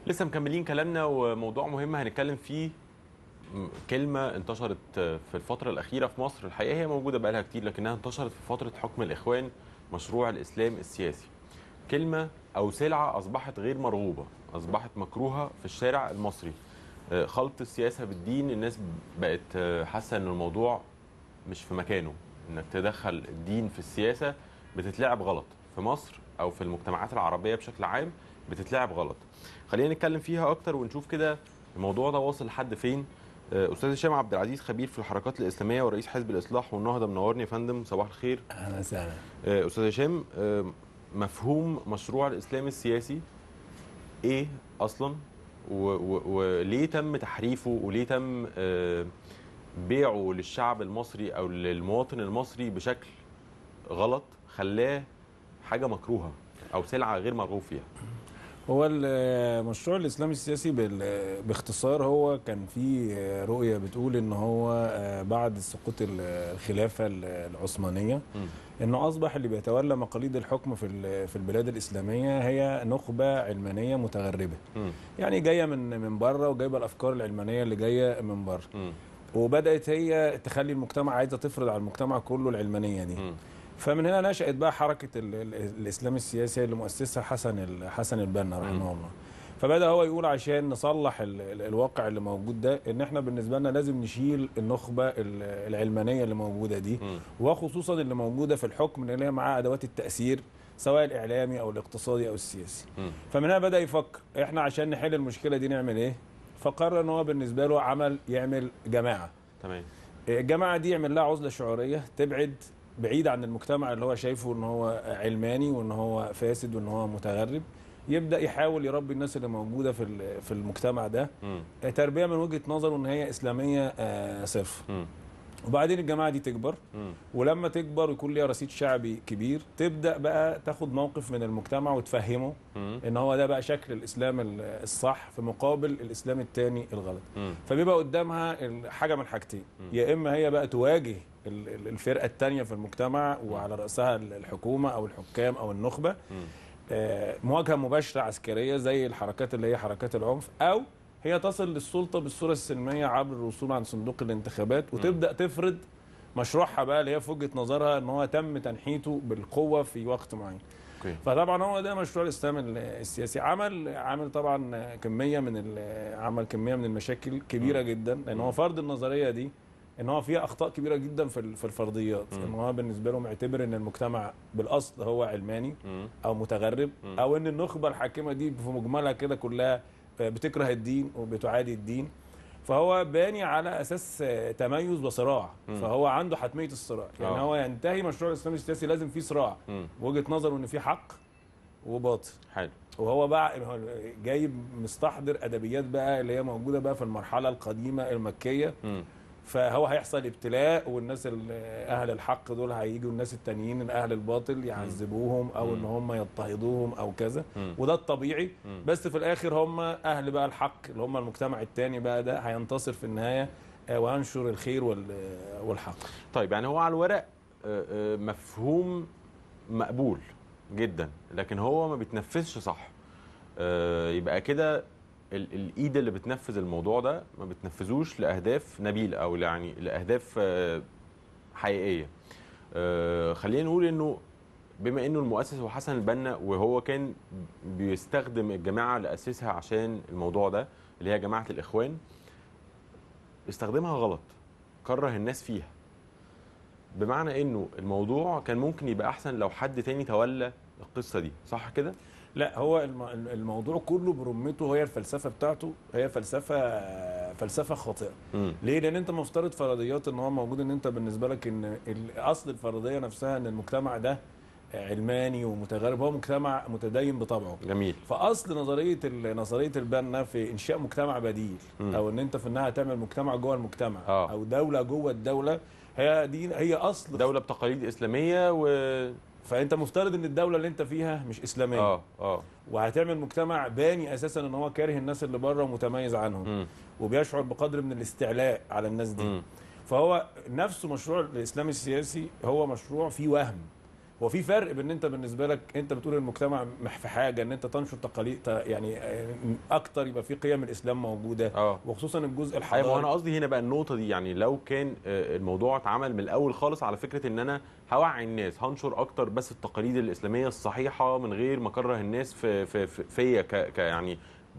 لسه مكملين كلامنا وموضوع مهم هنتكلم فيه م- كلمة انتشرت في الفترة الأخيرة في مصر الحقيقة هي موجودة بقالها كتير لكنها انتشرت في فترة حكم الإخوان مشروع الإسلام السياسي كلمة أو سلعة أصبحت غير مرغوبة أصبحت مكروهة في الشارع المصري آه، خلط السياسة بالدين الناس بقت آه، حاسة إن الموضوع مش في مكانه إنك تدخل الدين في السياسة بتتلعب غلط في مصر أو في المجتمعات العربية بشكل عام بتتلعب غلط خلينا نتكلم فيها أكتر ونشوف كده الموضوع ده واصل لحد فين آه، استاذ هشام عبد العزيز خبير في الحركات الاسلاميه ورئيس حزب الاصلاح والنهضه منورني يا فندم صباح الخير اهلا وسهلا آه، استاذ هشام آه، مفهوم مشروع الاسلام السياسي ايه اصلا و- و- وليه تم تحريفه وليه تم آه، بيعه للشعب المصري او للمواطن المصري بشكل غلط خلاه حاجه مكروهه او سلعه غير مرغوب فيها هو المشروع الاسلامي السياسي بال- باختصار هو كان في رؤيه بتقول ان هو بعد سقوط ال- الخلافه العثمانيه مم. انه اصبح اللي بيتولى مقاليد الحكم في ال- في البلاد الاسلاميه هي نخبه علمانيه متغربه مم. يعني جايه من من بره وجايبه الافكار العلمانيه اللي جايه من بره مم. وبدات هي تخلي المجتمع عايزه تفرض على المجتمع كله العلمانيه دي مم. فمن هنا نشأت بقى حركة ال- ال- الإسلام السياسي اللي مؤسسها حسن ال- حسن البنا رحمه الله فبدأ هو يقول عشان نصلح ال- ال- الواقع اللي موجود ده إن إحنا بالنسبة لنا لازم نشيل النخبة ال- العلمانية اللي موجودة دي مم. وخصوصا اللي موجودة في الحكم اللي هي معاها أدوات التأثير سواء الإعلامي أو الاقتصادي أو السياسي مم. فمن هنا بدأ يفكر إحنا عشان نحل المشكلة دي نعمل إيه فقرر إن هو بالنسبة له عمل يعمل جماعة تمام الجماعه دي يعمل لها عزله شعوريه تبعد بعيد عن المجتمع اللي هو شايفه ان هو علماني وان هو فاسد وان هو متغرب يبدا يحاول يربي الناس اللي موجوده في ال- في المجتمع ده مم. تربيه من وجهه نظره ان هي اسلاميه آه، صرف مم. وبعدين الجماعه دي تكبر مم. ولما تكبر ويكون ليها رصيد شعبي كبير تبدا بقى تاخد موقف من المجتمع وتفهمه مم. ان هو ده بقى شكل الاسلام ال- الصح في مقابل الاسلام الثاني الغلط مم. فبيبقى قدامها ال- حاجه من حاجتين يا اما هي بقى تواجه ال- ال- الفرقه الثانيه في المجتمع وعلى راسها ال- الحكومه او الحكام او النخبه مم. آه، مواجهه مباشره عسكريه زي الحركات اللي هي حركات العنف او هي تصل للسلطه بالصوره السلميه عبر الوصول عن صندوق الانتخابات وتبدا تفرض مشروعها بقى اللي هي في وجهه نظرها ان هو تم تنحيته بالقوه في وقت معين اوكي فطبعا هو ده مشروع الاسلام ال- السياسي عمل عمل طبعا كميه من ال- عمل كميه من المشاكل كبيره جدا لان هو فرض النظريه دي ان هو فيها اخطاء كبيره جدا في ال- في الفرضيات مم. ان هو بالنسبه له معتبر ان المجتمع بالاصل هو علماني مم. او متغرب مم. او ان النخبه الحاكمه دي في مجملها كده كلها بتكره الدين وبتعادي الدين فهو باني على اساس آه، تميز وصراع مم. فهو عنده حتميه الصراع يعني آه. هو ينتهي مشروع الاسلام السياسي لازم فيه صراع مم. وجهه نظره ان في حق وباطل حلو وهو بقى هو جايب مستحضر ادبيات بقى اللي هي موجوده بقى في المرحله القديمه المكيه مم. فهو هيحصل ابتلاء والناس ال- اهل الحق دول هيجوا الناس التانيين اهل الباطل يعذبوهم او مم. ان هم يضطهدوهم او كذا مم. وده الطبيعي مم. بس في الاخر هم اهل بقى الحق اللي هم المجتمع التاني بقى ده هينتصر في النهايه آه، وينشر الخير وال- والحق طيب يعني هو على الورق آه، آه، مفهوم مقبول جدا لكن هو ما بيتنفذش صح آه، يبقى كده ال- الايد اللي بتنفذ الموضوع ده ما بتنفذوش لاهداف نبيله او يعني لاهداف آه، حقيقيه آه، خلينا نقول انه بما انه المؤسس هو حسن البنا وهو كان بيستخدم الجماعه اللي اسسها عشان الموضوع ده اللي هي جماعه الاخوان استخدمها غلط كره الناس فيها بمعنى انه الموضوع كان ممكن يبقى احسن لو حد تاني تولى القصه دي صح كده لا هو الم- الموضوع كله برمته هي الفلسفه بتاعته هي فلسفه فلسفه خاطئه امم ليه؟ لان انت مفترض فرضيات ان هو موجود ان انت بالنسبه لك ان ال- اصل الفرضيه نفسها ان المجتمع ده علماني ومتغرب هو مجتمع متدين بطبعه جميل فاصل نظريه ال- نظريه البنا في انشاء مجتمع بديل مم. او ان انت في انها تعمل مجتمع جوه المجتمع آه. او دوله جوه الدوله هي دي هي اصل دوله بتقاليد اسلاميه و فانت مفترض ان الدوله اللي انت فيها مش اسلاميه اه اه وهتعمل مجتمع باني اساسا ان هو كاره الناس اللي بره ومتميز عنهم امم وبيشعر بقدر من الاستعلاء على الناس دي امم فهو نفسه مشروع الاسلام السياسي هو مشروع فيه وهم هو في فرق بين انت بالنسبه لك انت بتقول المجتمع مح في حاجه ان انت تنشر تقاليد ت- يعني آه، اكتر يبقى في قيم الاسلام موجوده اه وخصوصا الجزء ايوه ما الحضاري انا قصدي هنا بقى النقطه دي يعني لو كان آه، الموضوع اتعمل من الاول خالص على فكره ان انا هوعي الناس هنشر اكتر بس التقاليد الاسلاميه الصحيحه من غير ما اكره الناس في في في- فيا ك ك- يعني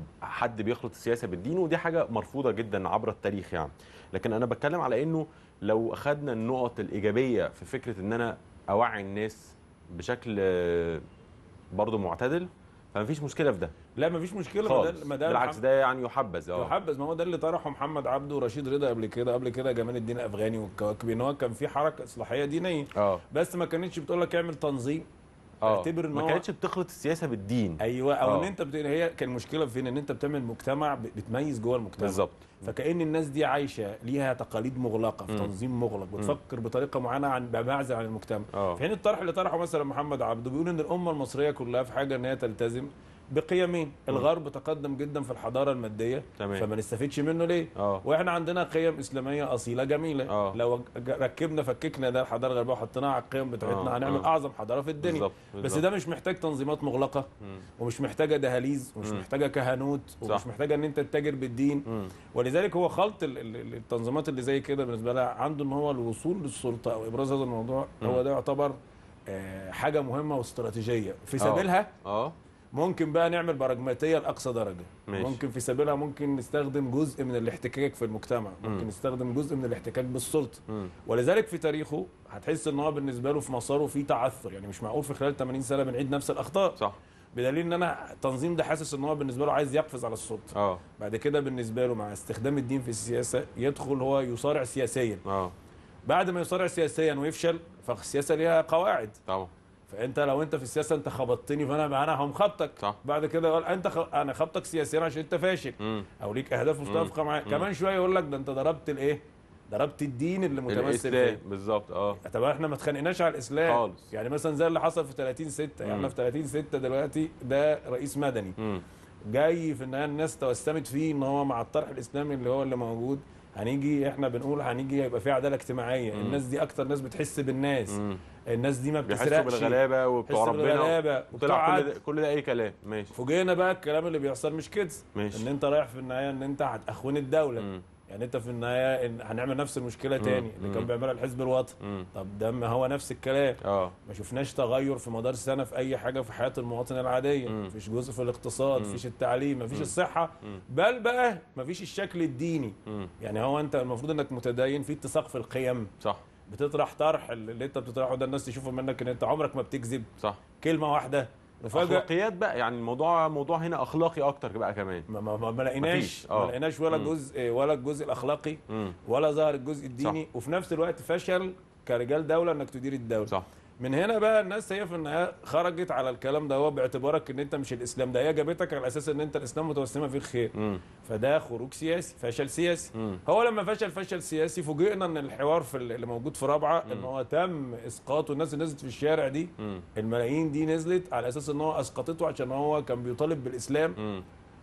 حد بيخلط السياسه بالدين ودي حاجه مرفوضه جدا عبر التاريخ يعني لكن انا بتكلم على انه لو اخذنا النقط الايجابيه في فكره ان انا اوعي الناس بشكل آه، برضه معتدل فمفيش مشكله في ده لا مفيش مشكله ما خالص ده ما ده بالعكس محمد- ده يعني يحبذ اه يحبذ ما هو ده اللي طرحه محمد عبده ورشيد رضا قبل كده قبل كده جمال الدين الافغاني والكواكبي ان هو كان في حركه اصلاحيه دينيه اه بس ما كانتش بتقول لك اعمل تنظيم اه اعتبر إن ما هو- كانتش بتخلط السياسه بالدين ايوه او آه. ان انت بت... هي كان المشكله فين ان انت بتعمل مجتمع ب- بتميز جوه المجتمع بالظبط فكأن الناس دي عايشه ليها تقاليد مغلقه في مم. تنظيم مغلق بتفكر بطريقه معينه عن بمعزل عن المجتمع اه في حين الطرح اللي طرحه مثلا محمد عبده بيقول ان الامه المصريه كلها في حاجه ان هي تلتزم بقيمين الغرب تقدم جدا في الحضاره الماديه تمام فما نستفيدش منه ليه اه واحنا عندنا قيم اسلاميه اصيله جميله آه. لو ج- ركبنا فككنا ده الحضاره الغربيه وحطيناها على القيم بتاعتنا آه، هنعمل آه. اعظم حضاره في الدنيا بالظبط بس بالظبط. ده مش محتاج تنظيمات مغلقه مم. ومش محتاجه دهاليز ومش مم. محتاجه كهنوت ومش صح. محتاجه ان انت تتاجر بالدين مم. ولذلك هو خلط ال- ال- ال- التنظيمات اللي زي كده بالنسبه لها عنده ان هو الوصول للسلطه او ابراز هذا الموضوع مم. هو ده يعتبر آه، حاجه مهمه واستراتيجيه في آه. سبيلها اه ممكن بقى نعمل براجماتيه لاقصى درجه ماشي. ممكن في سبيلها ممكن نستخدم جزء من الاحتكاك في المجتمع ممكن مم. نستخدم جزء من الاحتكاك بالسلطه مم. ولذلك في تاريخه هتحس ان هو بالنسبه له في مساره في تعثر يعني مش معقول في خلال 80 سنه بنعيد نفس الاخطاء صح بدليل ان انا التنظيم ده حاسس ان هو بالنسبه له عايز يقفز على السلطه اه بعد كده بالنسبه له مع استخدام الدين في السياسه يدخل هو يصارع سياسيا اه بعد ما يصارع سياسيا ويفشل فالسياسه ليها قواعد طبعا فانت لو انت في السياسه انت خبطتني فانا انا هم خبطك صح بعد كده يقول انت خ... انا خبطك سياسيا عشان انت فاشل مم. او ليك اهداف متفقه معايا مم. كمان شويه يقول لك ده انت ضربت الايه ضربت الدين اللي متمثل الاسلام فيه بالظبط اه طب احنا ما اتخانقناش على الاسلام خالص. يعني مثلا زي اللي حصل في 30 6 يعني مم. احنا في 30 6 دلوقتي ده رئيس مدني مم. جاي في النهايه الناس توسمت فيه ان هو مع الطرح الاسلامي اللي هو اللي موجود هنيجي احنا بنقول هنيجي يبقى في عداله اجتماعيه مم. الناس دي اكتر ناس بتحس بالناس مم. الناس دي ما بيحسوا بتسرقش بالغلابه وبتوع بتحس ربنا بالغلابه طلع وبتوع كل عدل. ده كل ده اي كلام ماشي فوجئنا بقى الكلام اللي بيحصل مش كده ماشي ان انت رايح في النهايه ان انت هتخون الدوله مم. يعني انت في النهايه إن هنعمل نفس المشكله تاني اللي كان مم. بيعملها الحزب الوطني مم. طب ده ما هو نفس الكلام اه ما شفناش تغير في مدار سنه في اي حاجه في حياه المواطن العاديه مم. مفيش جزء في الاقتصاد مم. مفيش التعليم مفيش مم. الصحه مم. بل بقى مفيش الشكل الديني مم. يعني هو انت المفروض انك متدين في اتساق في القيم صح بتطرح طرح اللي انت بتطرحه ده الناس تشوفه منك ان انت عمرك ما بتكذب صح كلمه واحده نفاجئ اخلاقيات بقى يعني الموضوع موضوع هنا اخلاقي اكتر بقى كمان ما, ما, ما, ما لقيناش مفيش. آه. ما لقيناش ولا مم. جزء ولا الجزء الاخلاقي مم. ولا ظهر الجزء الديني وفي نفس الوقت فشل كرجال دوله انك تدير الدوله صح من هنا بقى الناس هي في النهايه خرجت على الكلام ده هو باعتبارك ان انت مش الاسلام ده هي جابتك على اساس ان انت الاسلام متوسمه فيه الخير مم. فده خروج سياسي فشل سياسي مم. هو لما فشل فشل سياسي فوجئنا ان الحوار في ال- اللي موجود في رابعه ان مم. هو تم اسقاطه الناس اللي نزلت في الشارع دي مم. الملايين دي نزلت على اساس ان هو اسقطته عشان هو كان بيطالب بالاسلام مم.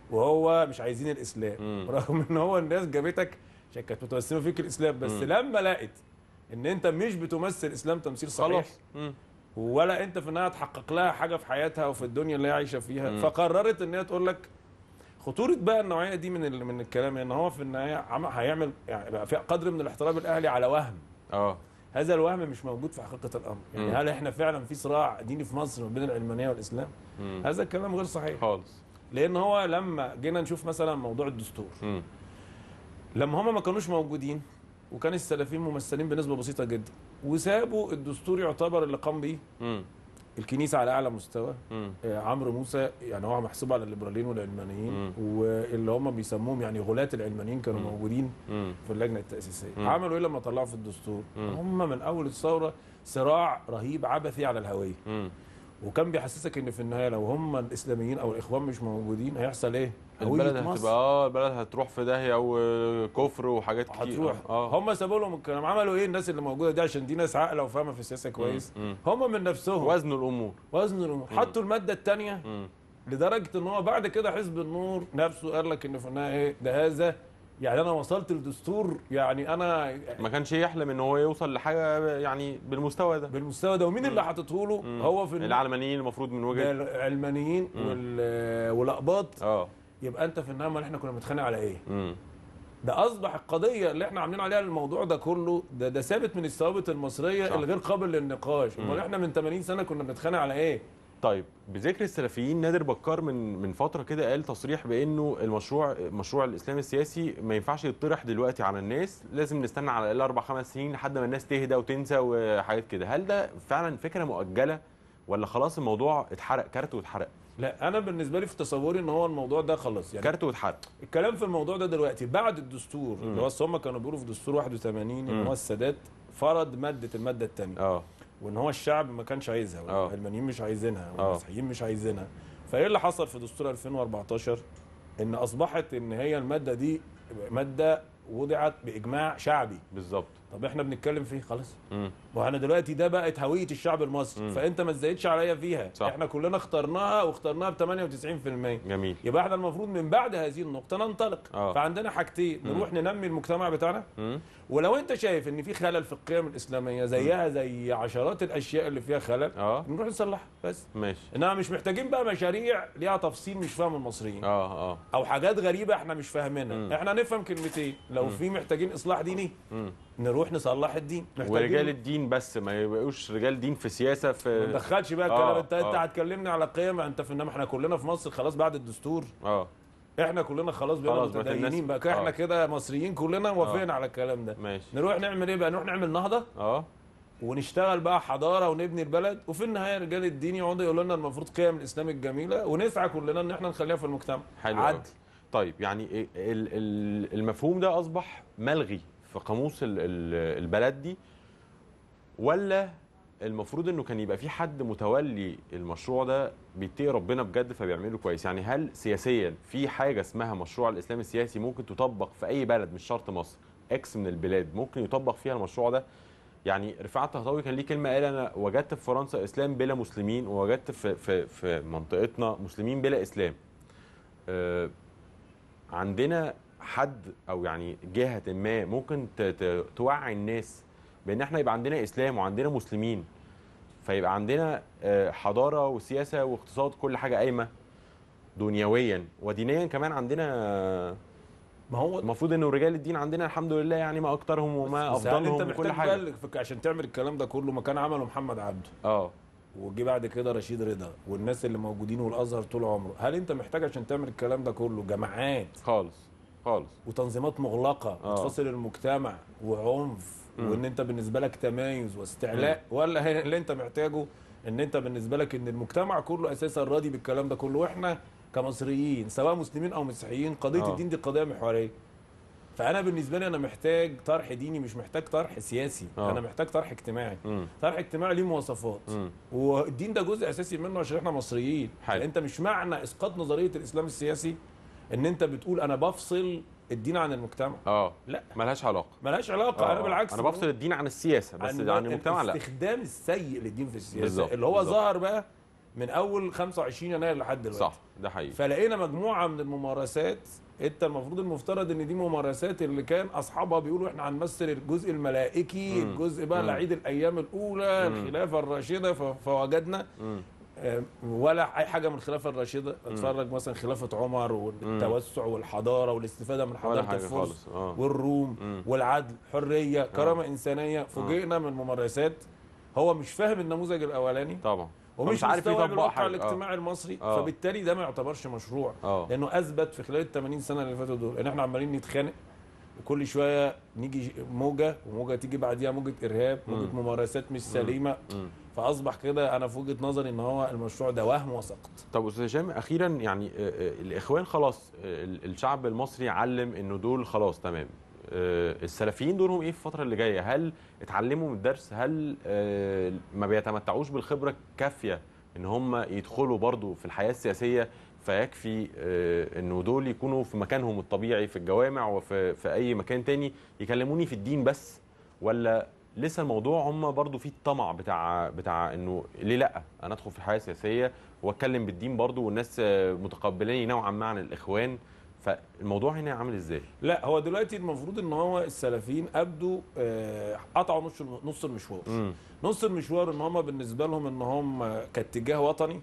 وهو مش عايزين الاسلام مم. رغم ان هو الناس جابتك عشان كانت متوسمه فيك الاسلام بس مم. لما لقت ان انت مش بتمثل الاسلام تمثيل صحيح خلاص مم. ولا انت في النهايه تحقق لها حاجه في حياتها وفي الدنيا اللي هي عايشه فيها مم. فقررت ان هي تقول لك خطوره بقى النوعيه دي من ال- من الكلام ان هو في النهايه عم- هيعمل يعني بقى في قدر من الاحترام الاهلي على وهم اه هذا الوهم مش موجود في حقيقه الامر يعني مم. هل احنا فعلا في صراع ديني في مصر ما بين العلمانيه والاسلام مم. هذا الكلام غير صحيح خالص لان هو لما جينا نشوف مثلا موضوع الدستور مم. لما هم ما كانوش موجودين وكان السلفيين ممثلين بنسبه بسيطه جدا وسابوا الدستور يعتبر اللي قام به مم. الكنيسه على اعلى مستوى مم. آه، عمرو موسى يعني هو محسوب على الليبراليين والعلمانيين مم. واللي هم بيسموهم يعني غلاة العلمانيين كانوا مم. موجودين مم. في اللجنه التاسيسيه مم. عملوا ايه لما طلعوا في الدستور مم. هم من اول الثوره صراع رهيب عبثي على الهويه مم. وكان بيحسسك ان في النهايه لو هم الاسلاميين او الاخوان مش موجودين هيحصل ايه البلد هويه هتبقى مصر اه البلد هتروح في داهيه وكفر وحاجات كتير هتروح اه هم سابوا لهم الكلام عملوا ايه الناس اللي موجوده دي عشان دي ناس عاقله وفاهمه في السياسه كويس مم. هم من نفسهم وزنوا الامور وزن الامور حطوا الماده الثانيه مم. لدرجه ان هو بعد كده حزب النور نفسه قال لك ان في النهايه ايه ده هذا يعني انا وصلت لدستور يعني انا ما كانش يحلم ان هو يوصل لحاجه يعني بالمستوى ده بالمستوى ده ومين اللي حاطته له مم. هو في الم- العلمانيين المفروض من وجهه العلمانيين مم. وال- والاقباط اه يبقى انت في النهايه امال احنا كنا بنتخانق على ايه امم ده اصبح القضيه اللي احنا عاملين عليها الموضوع ده كله ده ده ثابت من الثوابت المصريه صح. الغير قابل للنقاش امال احنا من 80 سنه كنا بنتخانق على ايه طيب بذكر السلفيين نادر بكار من من فتره كده قال تصريح بانه المشروع مشروع الاسلام السياسي ما ينفعش يطرح دلوقتي على الناس لازم نستنى على الاقل اربع خمس سنين لحد ما الناس تهدى وتنسى وحاجات كده هل ده فعلا فكره مؤجله ولا خلاص الموضوع اتحرق كارت واتحرق لا انا بالنسبه لي في تصوري ان هو الموضوع ده خلص يعني كارت واتحرق الكلام في الموضوع ده دلوقتي بعد الدستور اللي هو أصل هم كانوا بيقولوا في دستور 81 ان مم. هو السادات فرض ماده الماده الثانيه اه وان هو الشعب ما كانش عايزها آه. والعلمانيين مش عايزينها آه. والمسيحيين مش عايزينها فايه اللي حصل في دستور 2014 ان اصبحت ان هي الماده دي ماده وضعت باجماع شعبي بالظبط طب احنا بنتكلم فيه خلاص امم وانا دلوقتي ده بقت هويه الشعب المصري مم. فانت ما تزايدش عليا فيها صح. احنا كلنا اخترناها واخترناها ب 98% جميل يبقى احنا المفروض من بعد هذه النقطه ننطلق آه. فعندنا حاجتين نروح ننمي المجتمع بتاعنا امم ولو انت شايف ان في خلل في القيم الاسلاميه زيها زي عشرات الاشياء اللي فيها خلل اه نروح نصلحها بس ماشي انما مش محتاجين بقى مشاريع ليها تفصيل مش فاهم المصريين اه اه او حاجات غريبه احنا مش فاهمينها مم. احنا نفهم كلمتين لو في محتاجين اصلاح ديني امم نروح نصلح الدين محتاجين ورجال الدين بس ما يبقوش رجال دين في سياسه ما في ندخلش بقى آه، الكلام انت انت آه. هتكلمني على قيم انت في انما احنا كلنا في مصر خلاص بعد الدستور اه احنا كلنا خلاص بقينا خلاص بقت متدينين الناس- بقى احنا آه. كده مصريين كلنا وافقنا على الكلام ده ماشي نروح نعمل ايه بقى نروح نعمل نهضه اه ونشتغل بقى حضاره ونبني البلد وفي النهايه رجال الدين يقعدوا يقولوا لنا المفروض قيم الاسلام الجميله ونسعى كلنا ان احنا نخليها في المجتمع حلو عدل أوي. طيب يعني إيه ال- ال- المفهوم ده اصبح ملغي في قاموس ال- ال- البلد دي ولا المفروض انه كان يبقى في حد متولي المشروع ده بيتقي ربنا بجد فبيعمله كويس يعني هل سياسيا في حاجه اسمها مشروع الاسلام السياسي ممكن تطبق في اي بلد مش شرط مصر اكس من البلاد ممكن يطبق فيها المشروع ده يعني رفعت طهطاوي كان ليه كلمه قال انا وجدت في فرنسا اسلام بلا مسلمين ووجدت في في في منطقتنا مسلمين بلا اسلام آه، عندنا حد او يعني جهه ما ممكن ت- ت- توعي الناس بان احنا يبقى عندنا اسلام وعندنا مسلمين فيبقى عندنا آه، حضاره وسياسه واقتصاد كل حاجه قايمه دنيويا ودينيا كمان عندنا آه، ما هو المفروض انه رجال الدين عندنا الحمد لله يعني ما اكترهم وما بس هل افضلهم انت وكل محتاج حاجه بقى فك- عشان تعمل الكلام ده كله ما كان عمله محمد عبده اه وجي بعد كده رشيد رضا والناس اللي موجودين والازهر طول عمره هل انت محتاج عشان تعمل الكلام ده كله جماعات خالص خالص وتنظيمات مغلقه آه. وتفصل المجتمع وعنف مم. وان انت بالنسبه لك تمايز واستعلاء ولا هي اللي انت محتاجه ان انت بالنسبه لك ان المجتمع كله اساسا راضي بالكلام ده كله واحنا كمصريين سواء مسلمين او مسيحيين قضيه آه. الدين دي قضيه محوريه فانا بالنسبه لي انا محتاج طرح ديني مش محتاج طرح سياسي آه. انا محتاج طرح اجتماعي امم طرح اجتماعي ليه مواصفات امم والدين ده جزء اساسي منه عشان احنا مصريين حلو. انت مش معنى اسقاط نظريه الاسلام السياسي ان انت بتقول انا بفصل الدين عن المجتمع اه لا ملهاش علاقه ملهاش علاقه آه، انا بالعكس انا بفصل الدين عن السياسه بس عن, المجتمع لا الاستخدام السيء للدين في السياسه بالظبط، اللي هو بالظبط. ظهر بقى من اول 25 يناير لحد دلوقتي صح ده حقيقي فلقينا مجموعه من الممارسات انت المفروض المفترض ان دي ممارسات اللي كان اصحابها بيقولوا احنا هنمثل الجزء الملائكي مم. الجزء بقى مم. لعيد الايام الاولى مم. الخلافه الراشده ف- فوجدنا مم. آه، ولا اي حاجه من الخلافه الراشده اتفرج مثلا خلافه عمر والتوسع والحضاره والاستفاده من ولا حضاره حاجه الفرس خالص اه والروم مم. والعدل حريه كرامه انسانيه فوجئنا من ممارسات هو مش فاهم النموذج الاولاني طبعا ومش مش عارف مستوعب يطبق الواقع حاجه الاجتماعي المصري آه. فبالتالي ده ما يعتبرش مشروع اه لانه اثبت في خلال ال 80 سنه اللي فاتوا دول ان احنا عمالين نتخانق وكل شويه نيجي موجه وموجه تيجي بعديها موجه ارهاب موجه مم. ممارسات مش سليمه مم. فاصبح كده انا في وجهه نظري ان هو المشروع ده وهم وسقط طب استاذ هشام اخيرا يعني آه، آه، الاخوان خلاص آه، ال- الشعب المصري علم انه دول خلاص تمام آه، السلفيين دورهم ايه في الفتره اللي جايه هل اتعلموا من الدرس هل آه، ما بيتمتعوش بالخبره الكافيه ان هم يدخلوا برضو في الحياه السياسيه فيكفي آه، انه دول يكونوا في مكانهم الطبيعي في الجوامع وفي في اي مكان تاني يكلموني في الدين بس ولا لسه الموضوع هم برضو في الطمع بتاع بتاع انه ليه لا انا ادخل في الحياه السياسيه واتكلم بالدين برضو والناس آه، متقبلاني نوعا ما عن الاخوان فالموضوع هنا عامل ازاي لا هو دلوقتي المفروض ان هو السلفيين ابدوا آه، قطعوا نص نص المشوار امم نص المشوار ان هم بالنسبه لهم ان هم كاتجاه وطني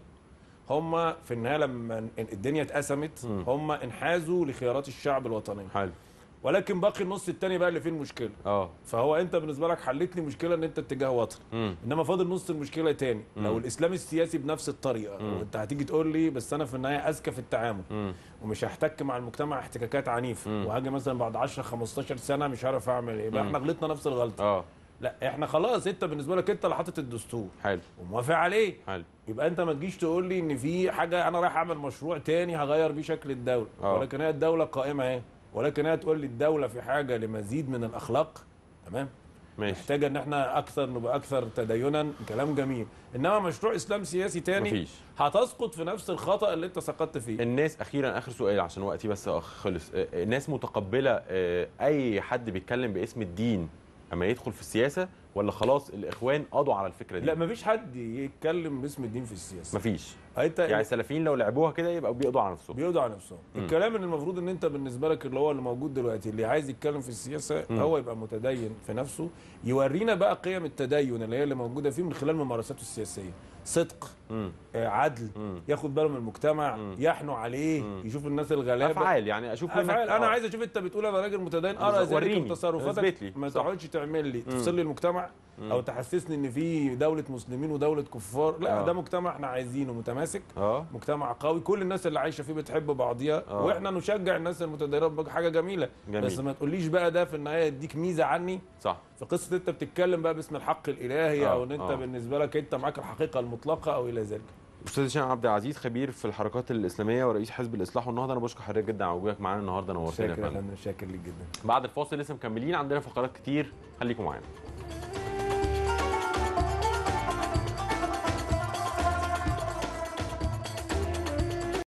هم في النهايه لما الدنيا اتقسمت مم. هم انحازوا لخيارات الشعب الوطنيه حلو ولكن باقي النص التاني بقى اللي فيه المشكله اه فهو انت بالنسبه لك حلت لي مشكله ان انت اتجاه وطني امم انما فاضل نص المشكله تاني مم. لو الاسلام السياسي بنفس الطريقه مم. وانت هتيجي تقول لي بس انا في النهايه اذكى في التعامل امم ومش هحتك مع المجتمع احتكاكات عنيفه مم. وهاجي مثلا بعد 10 15 سنه مش عارف اعمل ايه يبقى مم. احنا غلطنا نفس الغلطه اه لا احنا خلاص انت بالنسبه لك انت اللي حاطط الدستور حلو وموافق عليه حلو يبقى انت ما تجيش تقول لي ان في حاجه انا رايح اعمل مشروع تاني هغير بيه شكل الدوله اه. ولكن هي الدوله قائمه اهي ولكن هي تقول لي الدوله في حاجه لمزيد من الاخلاق تمام ماشي محتاجه ان احنا اكثر نبقى اكثر تدينا كلام جميل انما مشروع اسلام سياسي تاني مفيش هتسقط في نفس الخطا اللي انت سقطت فيه الناس اخيرا اخر سؤال عشان وقتي بس خلص آه، الناس متقبله آه، اي حد بيتكلم باسم الدين اما يدخل في السياسه ولا خلاص الاخوان قضوا على الفكره دي لا مفيش حد يتكلم باسم الدين في السياسه مفيش انت يعني السلفيين لو لعبوها كده يبقى بيقضوا على نفسهم بيقضوا على نفسهم مم. الكلام اللي المفروض ان انت بالنسبه لك اللي هو اللي موجود دلوقتي اللي عايز يتكلم في السياسه مم. هو يبقى متدين في نفسه يورينا بقى قيم التدين اللي هي اللي موجوده فيه من خلال ممارساته السياسيه صدق مم. آه، عدل مم. ياخد باله من المجتمع مم. يحنو عليه مم. يشوف الناس الغلابه افعال يعني اشوف منك افعال انا آه. عايز اشوف انت بتقول انا راجل متدين ارى بالظبط. ذلك وريني. من تصرفاتك اثبت لي. ما صح. تقعدش تعمل لي مم. تفصل لي المجتمع مم. او تحسسني ان في دوله مسلمين ودوله كفار لا آه. ده مجتمع احنا عايزينه متماسك اه مجتمع قوي كل الناس اللي عايشه فيه بتحب بعضيها آه. واحنا نشجع الناس المتدينات بحاجه جميله جميل. بس ما تقوليش بقى ده في النهايه يديك ميزه عني صح في قصه انت بتتكلم بقى باسم الحق الالهي آه، او ان انت آه. بالنسبه لك انت معاك الحقيقه المطلقه او الى ذلك استاذ هشام عبد العزيز خبير في الحركات الاسلاميه ورئيس حزب الاصلاح والنهضه انا بشكر حضرتك جدا على وجودك معانا النهارده نورتنا يا شاكر يا فندم فندم شاكر ليك جدا بعد الفاصل لسه مكملين عندنا فقرات كتير خليكم معانا